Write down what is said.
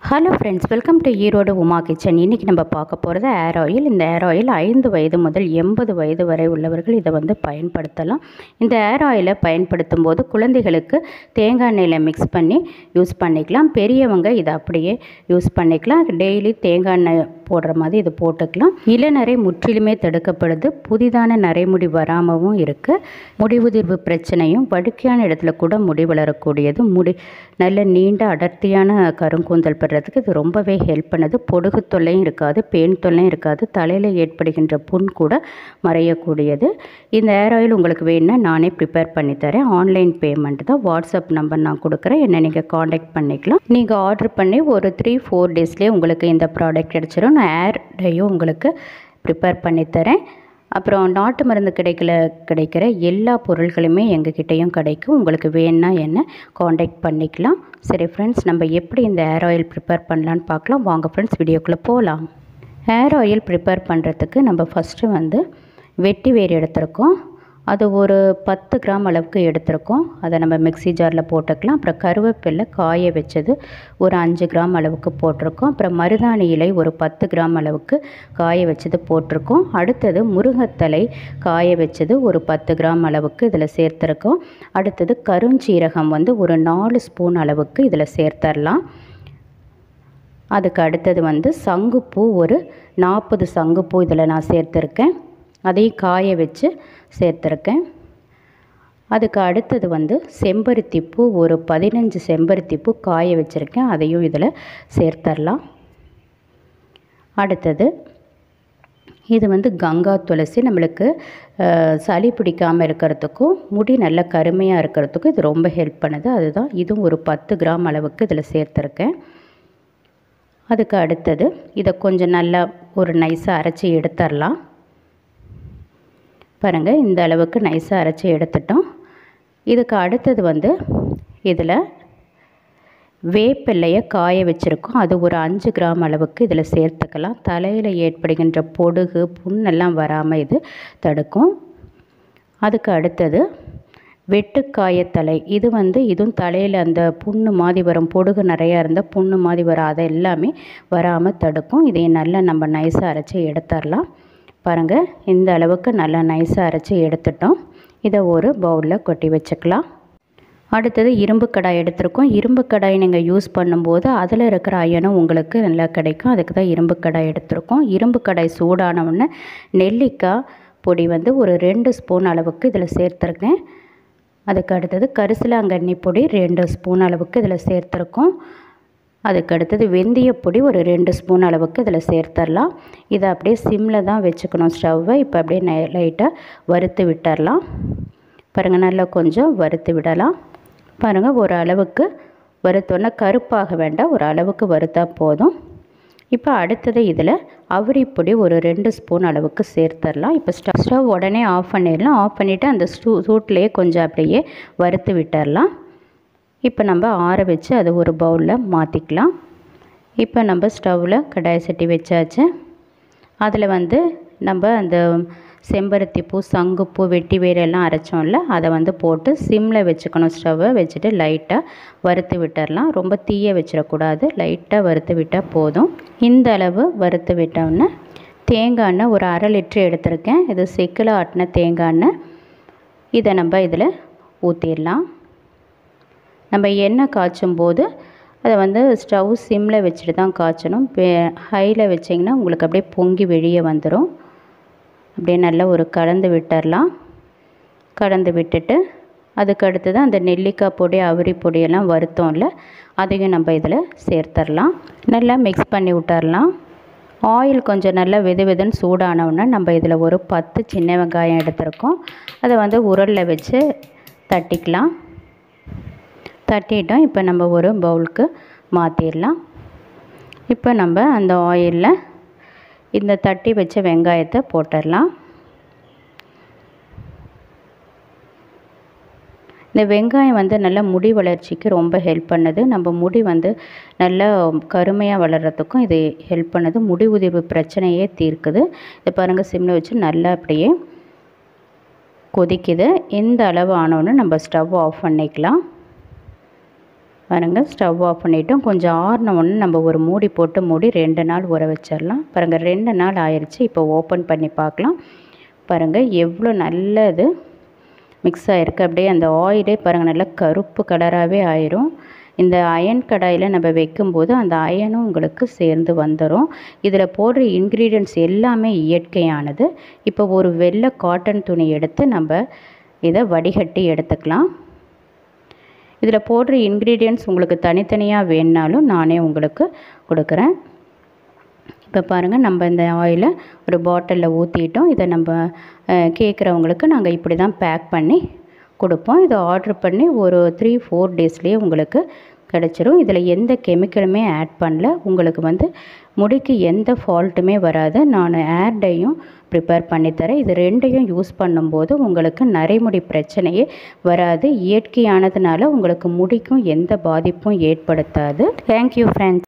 hello friends welcome to Erode Uma kitchen இன்றைக்கி நம்ம பார்க்க போகிறது ஏர் ஆயில் இந்த ஏர் ஆயில் ஐந்து வயது முதல் எண்பது வயது வரை உள்ளவர்கள் இதை வந்து பயன்படுத்தலாம் இந்த ஏர் ஆயிலை பயன்படுத்தும் போது குழந்தைகளுக்கு தேங்காய் எண்ணெயில் மிக்ஸ் பண்ணி யூஸ் பண்ணிக்கலாம் பெரியவங்க இதை அப்படியே யூஸ் பண்ணிக்கலாம் டெய்லி தேங்காய் எண்ணெய் போடுற மாதிரி இது போட்டுக்கலாம் இளநரை முற்றிலுமே தடுக்கப்படுது புதிதான நரைமுடி வராமவும் இருக்குது முடிவுதிர்வு பிரச்சனையும் வடுக்கையான இடத்துல கூட முடி வளரக்கூடியது முடி நல்ல நீண்ட அடர்த்தியான கருங்கூந்தல் பெறதுக்கு இது ரொம்பவே ஹெல்ப் பண்ணுது பொடுகு தொல்லையும் இருக்காது பேன் தொல்லையும் இருக்காது தலையில் ஏற்படுகின்ற புண் கூட மறையக்கூடியது இந்த ஏர் ஆயில் உங்களுக்கு வேணும்னா நானே ப்ரிப்பேர் பண்ணி தரேன் ஆன்லைன் பேமெண்ட் தான் வாட்ஸ்அப் நம்பர் நான் கொடுக்குறேன் என்னை நீங்கள் காண்டாக்ட் பண்ணிக்கலாம் நீங்கள் ஆர்டர் பண்ணி ஒரு த்ரீ ஃபோர் டேஸ்லேயே உங்களுக்கு இந்த ப்ராடக்ட் கிடச்சிரும் நான் ஏர் டையும் உங்களுக்கு ப்ரிப்பேர் பண்ணி தரேன் அப்புறம் நாட்டு மருந்து கிடைக்கல கிடைக்கிற எல்லா பொருட்களுமே எங்ககிட்டயும் கிடைக்கும் உங்களுக்கு வேணும்னா என்ன காண்டாக்ட் பண்ணிக்கலாம் சரி ஃப்ரெண்ட்ஸ் நம்ம எப்படி இந்த ஏர் ஆயில் ப்ரிப்பேர் பண்ணலான்னு பார்க்கலாம் வாங்க ஃப்ரெண்ட்ஸ் வீடியோக்குள்ளே போகலாம் ஏர் ஆயில் ப்ரிப்பேர் பண்ணுறதுக்கு நம்ம ஃபஸ்ட்டு வந்து வெட்டி வேர் எடுத்திருக்கோம் அது ஒரு பத்து கிராம் அளவுக்கு எடுத்திருக்கோம் அதை நம்ம மிக்ஸி ஜாரில் போட்டுக்கலாம் அப்புறம் கருவேப்பிலை காய வச்சது ஒரு அஞ்சு கிராம் அளவுக்கு போட்டிருக்கோம் அப்புறம் மருதாணி இலை ஒரு பத்து கிராம் அளவுக்கு காய வச்சது போட்டிருக்கோம் அடுத்தது முருங்கத்தலை காய வச்சது ஒரு பத்து கிராம் அளவுக்கு இதில் சேர்த்துருக்கோம் அடுத்தது கருஞ்சீரகம் வந்து ஒரு நாலு ஸ்பூன் அளவுக்கு இதில் சேர்த்துடலாம் அதுக்கு அடுத்தது வந்து சங்குப்பூ ஒரு நாற்பது சங்குப்பூ இதில் நான் சேர்த்துருக்கேன் அதையும் காய வச்சு சேர்த்துருக்கேன் அதுக்கு அடுத்தது வந்து செம்பருத்தி பூ ஒரு பதினஞ்சு செம்பருத்தி பூ காய வச்சுருக்கேன் அதையும் இதில் சேர்த்துடலாம் அடுத்தது இது வந்து கங்கா துளசி நம்மளுக்கு சளி பிடிக்காமல் இருக்கிறதுக்கும் முடி நல்ல கருமையாக இருக்கிறதுக்கும் இது ரொம்ப ஹெல்ப் பண்ணுது அதுதான் இதுவும் ஒரு பத்து கிராம் அளவுக்கு இதில் சேர்த்துருக்கேன் அதுக்கு அடுத்தது இதை கொஞ்சம் நல்லா ஒரு நைஸாக அரைச்சி எடுத்துடலாம் பாருங்கள் இந்த அளவுக்கு நைஸாக அரைச்சி எடுத்துட்டோம் இதுக்கு அடுத்தது வந்து இதில் வேப்பிலையை காய வச்சுருக்கோம் அது ஒரு அஞ்சு கிராம் அளவுக்கு இதில் சேர்த்துக்கலாம் தலையில் ஏற்படுகின்ற பொடுகு புண்ணெல்லாம் வராமல் இது தடுக்கும் அதுக்கு அடுத்தது வெட்டுக்காயத்தலை இது வந்து இதுவும் தலையில் அந்த புண்ணு மாதிரி வரும் பொடுகு நிறையா இருந்தால் புண்ணு மாதிரி வரும் அதை எல்லாமே வராமல் தடுக்கும் இதையும் நல்லா நம்ம நைஸாக அரைச்சி எடுத்துடலாம் பாருங்கள் இந்த அளவுக்கு நல்லா நைஸாக அரைச்சி எடுத்துட்டோம் இதை ஒரு பவுலில் கொட்டி வச்சுக்கலாம் அடுத்தது இரும்பு கடாய் எடுத்திருக்கோம் இரும்பு கடாய் நீங்கள் யூஸ் பண்ணும்போது அதில் இருக்கிற அயனும் உங்களுக்கு நல்லா கிடைக்கும் அதுக்கு தான் இரும்பு கடாய் எடுத்திருக்கோம் இரும்பு கடாய் சூடான உடனே நெல்லிக்காய் பொடி வந்து ஒரு ரெண்டு ஸ்பூன் அளவுக்கு இதில் சேர்த்துருக்கேன் அதுக்கு அடுத்தது கரிசலாங்கண்ணி பொடி ரெண்டு ஸ்பூன் அளவுக்கு இதில் சேர்த்துருக்கோம் அதுக்கு அடுத்தது வெந்தயப்பொடி ஒரு ரெண்டு ஸ்பூன் அளவுக்கு இதில் சேர்த்துடலாம் இதை அப்படியே சிம்மில் தான் வச்சுக்கணும் ஸ்டவ்வை இப்போ அப்படியே நை லைட்டாக வறுத்து விட்டுடலாம் பாருங்கள் நல்லா கொஞ்சம் வறுத்து விடலாம் பாருங்கள் ஒரு அளவுக்கு வறுத்தோன்னா கருப்பாக வேண்டாம் ஒரு அளவுக்கு வறுத்தா போதும் இப்போ அடுத்தது இதில் அவுரிப்பொடி ஒரு ரெண்டு ஸ்பூன் அளவுக்கு சேர்த்துடலாம் இப்போ ஸ்டவ் ஸ்டவ் உடனே ஆஃப் பண்ணிடலாம் ஆஃப் பண்ணிவிட்டு அந்த ஸ்டூ சூட்லேயே கொஞ்சம் அப்படியே வறுத்து விட்டுடலாம் இப்போ நம்ம ஆற வச்சு அதை ஒரு பவுலில் மாற்றிக்கலாம் இப்போ நம்ம ஸ்டவ்வில் கடாய் சட்டி வச்சாச்சு அதில் வந்து நம்ம அந்த செம்பருத்தி பூ சங்குப்பூ வெட்டி வேர் எல்லாம் அரைச்சோம்ல அதை வந்து போட்டு சிம்மில் வச்சுக்கணும் ஸ்டவ்வை வச்சுட்டு லைட்டாக வறுத்து விட்டுடலாம் ரொம்ப தீய வச்சிடக்கூடாது லைட்டாக வறுத்து விட்டால் போதும் இந்த அளவு வறுத்து விட்டோன்னே தேங்காய் எண்ணெய் ஒரு அரை லிட்ரு எடுத்திருக்கேன் இது செக்கில் ஆட்டின தேங்காய் எண்ணெய் இதை நம்ம இதில் ஊற்றிடலாம் நம்ம எண்ணெய் காய்ச்சும் போது அதை வந்து ஸ்டவ் சிம்மில் வச்சுட்டு தான் காய்ச்சணும் ஹையில் வச்சிங்கன்னா உங்களுக்கு அப்படியே பொங்கி வெளியே வந்துடும் அப்படியே நல்லா ஒரு கலந்து விட்டுடலாம் கலந்து விட்டுட்டு அதுக்கு அடுத்தது அந்த நெல்லிக்காய் பொடி அவுரி பொடியெல்லாம் வறுத்தோம்ல அதையும் நம்ம இதில் சேர்த்துடலாம் நல்லா மிக்ஸ் பண்ணி விட்டுறலாம் ஆயில் கொஞ்சம் நல்லா வெது வெதுன்னு சூடானவுடனே நம்ம இதில் ஒரு பத்து சின்ன வெங்காயம் எடுத்திருக்கோம் அதை வந்து உரலில் வச்சு தட்டிக்கலாம் தட்டிட்டோம் இப்போ நம்ம ஒரு பவுலுக்கு மாற்றிடலாம் இப்போ நம்ம அந்த ஆயிலில் இந்த தட்டி வச்ச வெங்காயத்தை போட்டுடலாம் இந்த வெங்காயம் வந்து நல்ல முடி வளர்ச்சிக்கு ரொம்ப ஹெல்ப் பண்ணுது நம்ம முடி வந்து நல்ல கருமையாக வளர்கிறதுக்கும் இது ஹெல்ப் பண்ணுது முடி உதிர்வு பிரச்சனையே தீர்க்குது இது பாருங்கள் சிம்மில் வச்சு நல்லா அப்படியே கொதிக்குது இந்த அளவு ஆனோன்னு நம்ம ஸ்டவ் ஆஃப் பண்ணிக்கலாம் பாருங்கள் ஸ்டவ் ஆஃப் பண்ணிட்டோம் கொஞ்சம் ஆறின உடனே நம்ம ஒரு மூடி போட்டு மூடி ரெண்டு நாள் ஊற வச்சிடலாம் பாருங்கள் ரெண்டு நாள் ஆயிடுச்சு இப்போ ஓப்பன் பண்ணி பார்க்கலாம் பாருங்கள் எவ்வளோ நல்லது மிக்ஸ் ஆகிருக்கு அப்படியே அந்த ஆயிலே பாருங்கள் நல்லா கருப்பு கலராகவே ஆயிரும் இந்த அயன் கடாயில் நம்ம வைக்கும்போது அந்த அயனும் உங்களுக்கு சேர்ந்து வந்துடும் இதில் போடுற இன்க்ரீடியன்ட்ஸ் எல்லாமே இயற்கையானது இப்போ ஒரு வெள்ளை காட்டன் துணி எடுத்து நம்ம இதை வடிகட்டி எடுத்துக்கலாம் இதில் போடுற இன்க்ரீடியன்ட்ஸ் உங்களுக்கு தனித்தனியாக வேணுனாலும் நானே உங்களுக்கு கொடுக்குறேன் இப்போ பாருங்கள் நம்ம இந்த ஆயிலை ஒரு பாட்டிலில் ஊற்றிட்டோம் இதை நம்ம கேட்குறவங்களுக்கு நாங்கள் இப்படி தான் பேக் பண்ணி கொடுப்போம் இதை ஆர்டர் பண்ணி ஒரு த்ரீ ஃபோர் டேஸ்லேயே உங்களுக்கு கிடச்சிரும் இதில் எந்த கெமிக்கலுமே ஆட் பண்ணல உங்களுக்கு வந்து முடிக்கு எந்த ஃபால்ட்டுமே வராது நான் ஏர் டையும் ப்ரிப்பேர் பண்ணித்தரேன் இது ரெண்டையும் யூஸ் பண்ணும்போது உங்களுக்கு நரைமுடி பிரச்சனையே வராது இயற்கையானதுனால உங்களுக்கு முடிக்கும் எந்த பாதிப்பும் ஏற்படுத்தாது தேங்க்யூ ஃப்ரெண்ட்ஸ்